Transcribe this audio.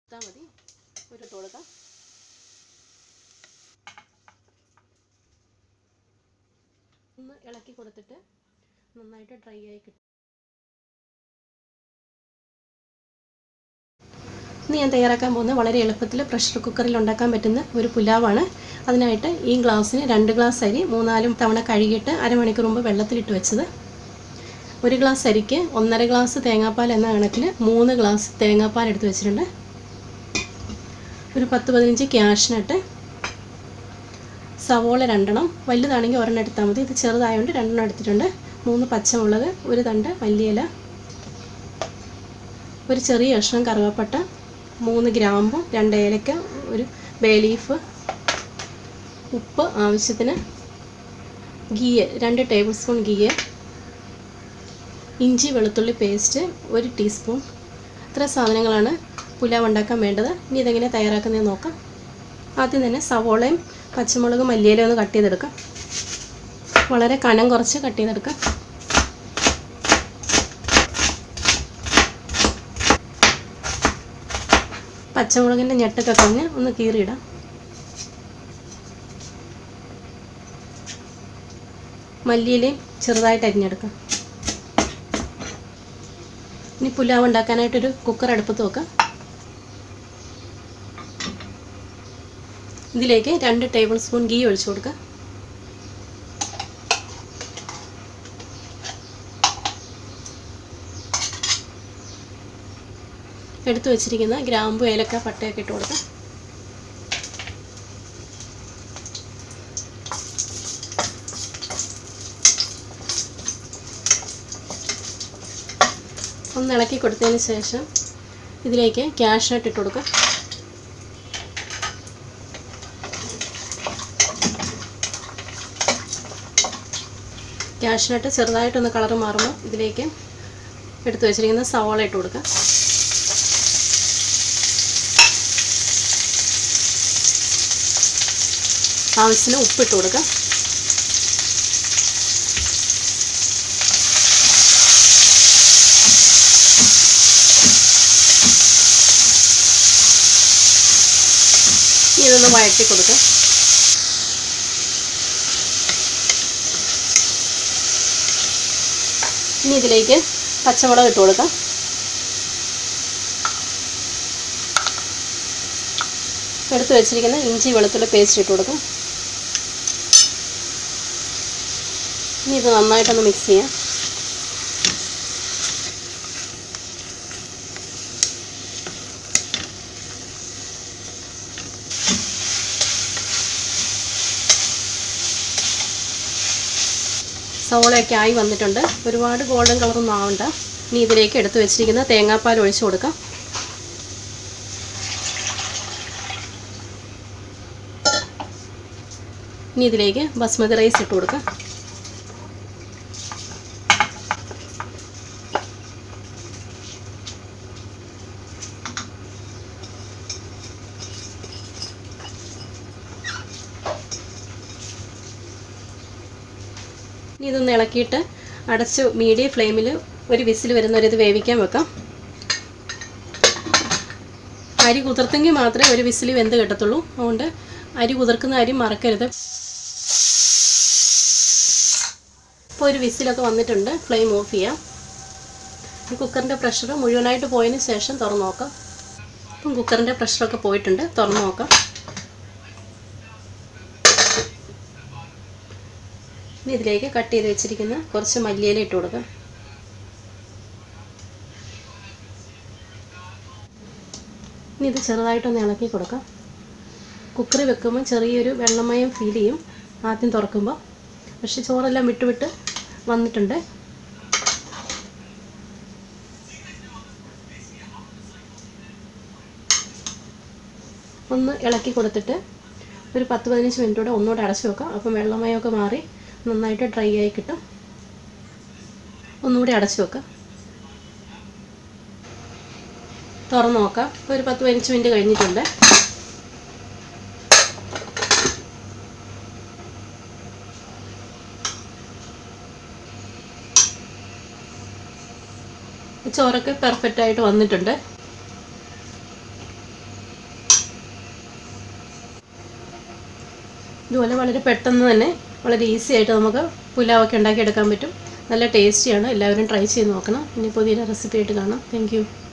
ഇട്ടാൽ മതി ഒരു ഇട്ട് കൊടുക്കാം ഒന്ന് ഇളക്കി കൊടുത്തിട്ട് നന്നായിട്ട് ഡ്രൈ ആയി കിട്ടും ഇന്ന് ഞാൻ തയ്യാറാക്കാൻ പോകുന്നത് വളരെ എളുപ്പത്തിൽ പ്രഷർ കുക്കറിൽ ഉണ്ടാക്കാൻ പറ്റുന്ന ഒരു പുലാവാണ് അതിനായിട്ട് ഈ ഗ്ലാസ്സിന് രണ്ട് ഗ്ലാസ് അരി മൂന്നാലും തവണ കഴുകിയിട്ട് അരമണിക്കൂർ മുമ്പ് വെള്ളത്തിലിട്ട് വെച്ചത് ഒരു ഗ്ലാസ് അരിക്ക് ഒന്നര ഗ്ലാസ് തേങ്ങാപ്പാൽ എന്ന കണക്കിൽ മൂന്ന് ഗ്ലാസ് തേങ്ങാപ്പാൽ എടുത്ത് വെച്ചിട്ടുണ്ട് ഒരു പത്ത് പതിനഞ്ച് ക്യാഷിനട്ട് സവോള രണ്ടെണ്ണം വലുതാണെങ്കിൽ ഒരെണ്ണം എടുത്താൽ മതി ഇത് ചെറുതായതുകൊണ്ട് രണ്ടെണ്ണം എടുത്തിട്ടുണ്ട് മൂന്ന് പച്ചമുളക് ഒരു തണ്ട് മല്ലിയില ഒരു ചെറിയ കഷ്ണം കറുവപ്പട്ട മൂന്ന് ഗ്രാമ്പും രണ്ട് ഏലക്ക ഒരു ബേ ലീഫ് ഉപ്പ് ആവശ്യത്തിന് ഗീ രണ്ട് ടേബിൾ സ്പൂൺ ഗീ ഇഞ്ചി വെളുത്തുള്ളി പേസ്റ്റ് ഒരു ടീസ്പൂൺ ഇത്ര സാധനങ്ങളാണ് പുലാവ് ഉണ്ടാക്കാൻ വേണ്ടത് ഇനി ഇതെങ്ങനെ തയ്യാറാക്കുന്നതെന്ന് നോക്കാം ആദ്യം തന്നെ സവോളയും പച്ചമുളകും മല്ലിയിലും ഒന്ന് കട്ട് ചെയ്തെടുക്കാം വളരെ കനം കുറച്ച് കട്ട് ചെയ്തെടുക്കാം പച്ചമുളകിൻ്റെ ഞെട്ടൊക്കെ കളഞ്ഞ് ഒന്ന് കീറിയിടാം മല്ലിയിലയും ചെറുതായിട്ട് അരിഞ്ഞെടുക്കാം ഇനി പുലാവ് ഉണ്ടാക്കാനായിട്ടൊരു കുക്കർ അടുപ്പത്ത് വെക്കാം ഇതിലേക്ക് രണ്ട് ടേബിൾ സ്പൂൺ ഗീ ഒഴിച്ചു കൊടുക്കുക എടുത്തു വെച്ചിരിക്കുന്ന ഗ്രാമ്പു ഏലക്ക പട്ടയൊക്കെ ഇട്ട് കൊടുക്കാം ഒന്ന് ഇളക്കി കൊടുത്തതിന് ശേഷം ഇതിലേക്ക് ക്യാഷ്നട്ട് ഇട്ട് കൊടുക്കാം ക്യാഷ്നട്ട് ചെറുതായിട്ടൊന്ന് കളർ മാറുമ്പോൾ ഇതിലേക്ക് എടുത്തു വെച്ചിരിക്കുന്ന സവാള ഇട്ട് കൊടുക്കാം ആവശ്യത്തിന് ഉപ്പിട്ട് കൊടുക്കാം ഇതൊന്ന് വഴറ്റി കൊടുക്കാം ഇനി ഇതിലേക്ക് പച്ചമുളക് ഇട്ട് കൊടുക്കാം എടുത്ത് വെച്ചിരിക്കുന്ന ഇഞ്ചി വെളുത്തുള്ളി പേസ്റ്റ് ഇട്ട് കൊടുക്കാം ഇനി ഇത് നന്നായിട്ടൊന്ന് മിക്സ് ചെയ്യാം സവോളയൊക്കെ ആയി വന്നിട്ടുണ്ട് ഒരുപാട് ഗോൾഡൻ കളറൊന്നും ആവണ്ട ഇനി ഇതിലേക്ക് എടുത്ത് വെച്ചിരിക്കുന്ന തേങ്ങാപ്പാൽ ഒഴിച്ചു കൊടുക്കാം ഇനി ഇതിലേക്ക് ബസ്മതി റൈസ് ഇട്ട് കൊടുക്കാം ഇനി ഇതൊന്ന് ഇളക്കിയിട്ട് അടച്ച് മീഡിയം ഫ്ലെയിമിൽ ഒരു വിസിൽ വരുന്നവരെ ഇത് വേവിക്കാൻ വെക്കാം അരി കുതിർത്തെങ്കിൽ മാത്രമേ ഒരു വിസിൽ വെന്ത് കിട്ടത്തുള്ളൂ അതുകൊണ്ട് അരി കുതിർക്കുന്ന അരി മറക്കരുത് ഇപ്പോൾ ഒരു വിസിലൊക്കെ വന്നിട്ടുണ്ട് ഫ്ലെയിം ഓഫ് ചെയ്യാം ഈ കുക്കറിൻ്റെ പ്രഷർ മുഴുവനായിട്ട് പോയതിന് ശേഷം തുറന്ന് നോക്കാം ഇപ്പം കുക്കറിൻ്റെ പ്രഷറൊക്കെ പോയിട്ടുണ്ട് തുറന്ന് നോക്കാം ഇനി ഇതിലേക്ക് കട്ട് ചെയ്ത് വെച്ചിരിക്കുന്ന കുറച്ച് മല്ലിയില ഇട്ട് കൊടുക്കാം ഇനി ഇത് ചെറുതായിട്ടൊന്ന് ഇളക്കി കൊടുക്കാം കുക്കറി വെക്കുമ്പോൾ ചെറിയൊരു വെള്ളമയം ഫീൽ ചെയ്യും ആദ്യം തുറക്കുമ്പോൾ പക്ഷെ ചോറെല്ലാം വിട്ട് വിട്ട് വന്നിട്ടുണ്ട് ഒന്ന് ഇളക്കി കൊടുത്തിട്ട് ഒരു പത്ത് പതിനഞ്ച് മിനിറ്റ് കൂടെ ഒന്നുകൂടെ അടച്ചു വെക്കാം അപ്പം വെള്ളമയമൊക്കെ മാറി നന്നായിട്ട് ഡ്രൈ ആയി കിട്ടും ഒന്നുകൂടി അടച്ചു വെക്കാം തുറന്ന് നോക്കാം ഇപ്പോൾ ഒരു പത്ത് പതിനഞ്ച് മിനിറ്റ് കഴിഞ്ഞിട്ടുണ്ട് ചോറൊക്കെ പെർഫെക്റ്റ് ആയിട്ട് വന്നിട്ടുണ്ട് ഇതുപോലെ വളരെ പെട്ടെന്ന് തന്നെ വളരെ ഈസി ആയിട്ട് നമുക്ക് പുലാവൊക്കെ ഉണ്ടാക്കിയെടുക്കാൻ പറ്റും നല്ല ടേസ്റ്റിയാണ് എല്ലാവരും ട്രൈ ചെയ്ത് നോക്കണം ഇനി പുതിയൊരു റെസിപ്പി ആയിട്ട് കാണാം താങ്ക്